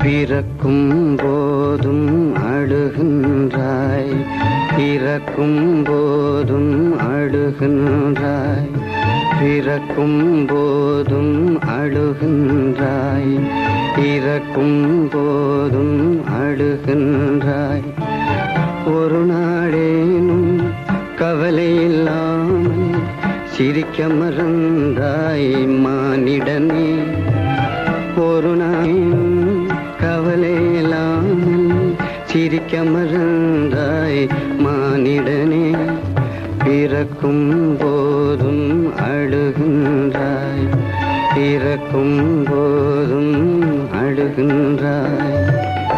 பிறக்கும் போதும் அழுகின்றாய் இறக்கும் போதும் அழுகின்றாய் பிறக்கும் போதும் அழுகின்றாய் இறக்கும் போதும் அழுகின்றாய் ஒரு நாளேனும் கவலை இல்லாமல் சிரிக்க மறந்தாய் மானிடனே ஒரு நாளும் கவலை இல்லாமல் சிரிக்க மறந்தாய் மானிடனே பிறக்கும் போதும் அழுகின்றாய் இறக்கும் போதும் அழுகின்றாய்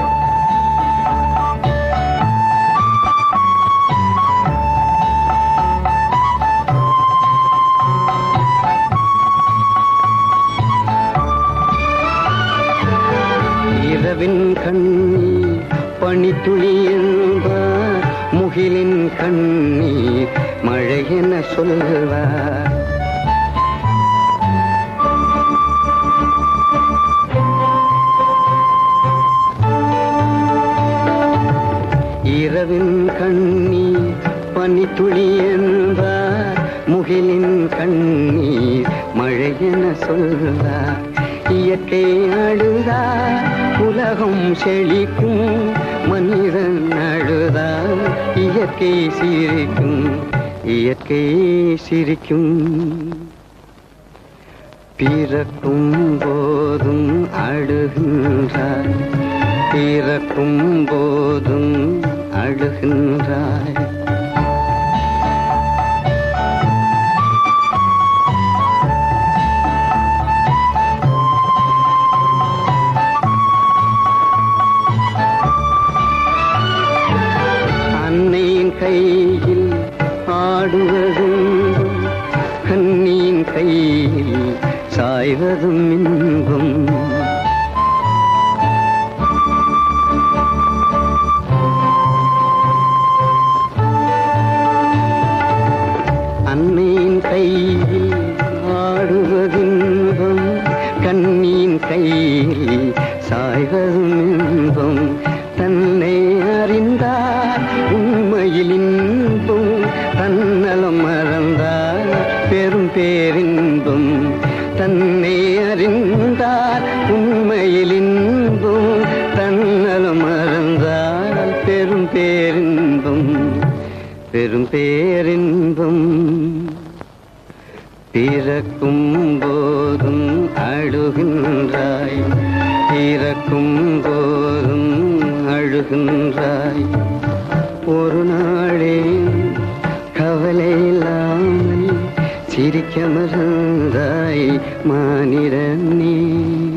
இரவின் கண்ணீர் பனித்துளி என்பார் முகிலின் கண்ணீர் மழை என சொல்வார் இரவின் கண்ணீர் பனித்துளி என்பார் முகிலின் கண்ணீர் மழை என சொல்வார் இயற்கை அழுதார் உலகம் செழிக்கும் மனிதன் அழுதார் இயற்கை சிரிக்கும் இயற்கை சிரிக்கும் பிறக்கும் போதும் அழுகின்றாய் பிறக்கும் போதும் அழுகின்றாய் அன்னையின் கையில் ஆடுவதும் கண்ணியின் கையில் சாய்வதும் இன்பம் அன்னையின் கையில் ஆடுவதின்பம் கண்ணியின் கையில் சாய்வதும் இன்பம் தன்னை அறிந்தார் உண்மையில் இன்பம் தன்னலம் மறந்தார் பெரும் பேரின்பம் தன்னை அறிந்தார் உண்மையில் இன்பம் தன்னலம் மறந்தார் பெரும் பேரின்பம் பெரும் பேரின்பம் பிறக்கும் போதும் அழுகின்றாய் இறக்கும் போதும் அழுகின்றாய் ஒரு நாளே கவலை இல்லாமல் சிரிக்க மறந்தாய் மானிடனே